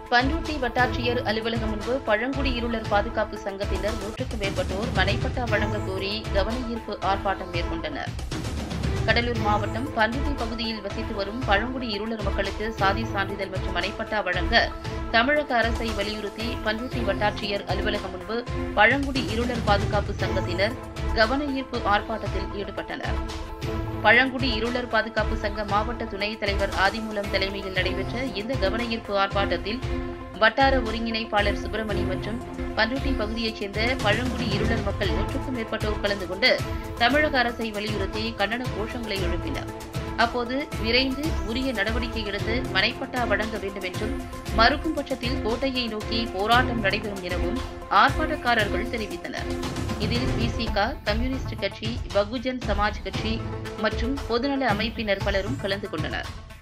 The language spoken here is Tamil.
பண்ருட்டி வட்டாட்சியர் அலுவலகம் முன்பு பழங்குடி இருளர் பாதுகாப்பு சங்கத்தினர் நூற்றுக்கும் மேற்பட்டோர் மனைப்பட்டா வழங்க கோரி கவனஈர்ப்பு ஆர்ப்பாட்டம் மேற்கொண்டனர் கடலூர் மாவட்டம் பண்ருட்டி பகுதியில் வசித்து வரும் பழங்குடி இருளர் மக்களுக்கு சாதி சான்றிதழ் மற்றும் மனைப்பட்டா வழங்க தமிழக அரசை வலியுறுத்தி பண்ருட்டி வட்டாட்சியர் அலுவலகம் முன்பு பழங்குடி இருளர் பாதுகாப்பு சங்கத்தினர் கவன ஈர்ப்பு ஆர்ப்பாட்டத்தில் ஈடுபட்டனர் பழங்குடி இருளர் பாதுகாப்பு சங்க மாவட்ட துணைத் தலைவர் ஆதிமூலம் தலைமையில் நடைபெற்ற இந்த கவன ஈர்ப்பு ஆர்ப்பாட்டத்தில் வட்டார ஒருங்கிணைப்பாளர் சுப்பிரமணி மற்றும் பண்ருட்டி பகுதியைச் சேர்ந்த பழங்குடி இருளர் மக்கள் நூற்றுக்கும் மேற்பட்டோர் கலந்து கொண்டு தமிழக அரசை வலியுறுத்தி கண்டன கோஷங்களை எழுப்பினர் அப்போது விரைந்து உரிய நடவடிக்கை எடுத்து மனைப்பட்டா வழங்க வேண்டும் என்றும் மறுக்கும் பட்சத்தில் கோட்டையை நோக்கி போராட்டம் நடைபெறும் எனவும் ஆர்ப்பாட்டக்காரர்கள் தெரிவித்தனர் இதில் பிசிக கம்யூனிஸ்ட் கட்சி பகுஜன் சமாஜ் கட்சி மற்றும் பொதுநல அமைப்பினர் பலரும் கலந்து கொண்டனர்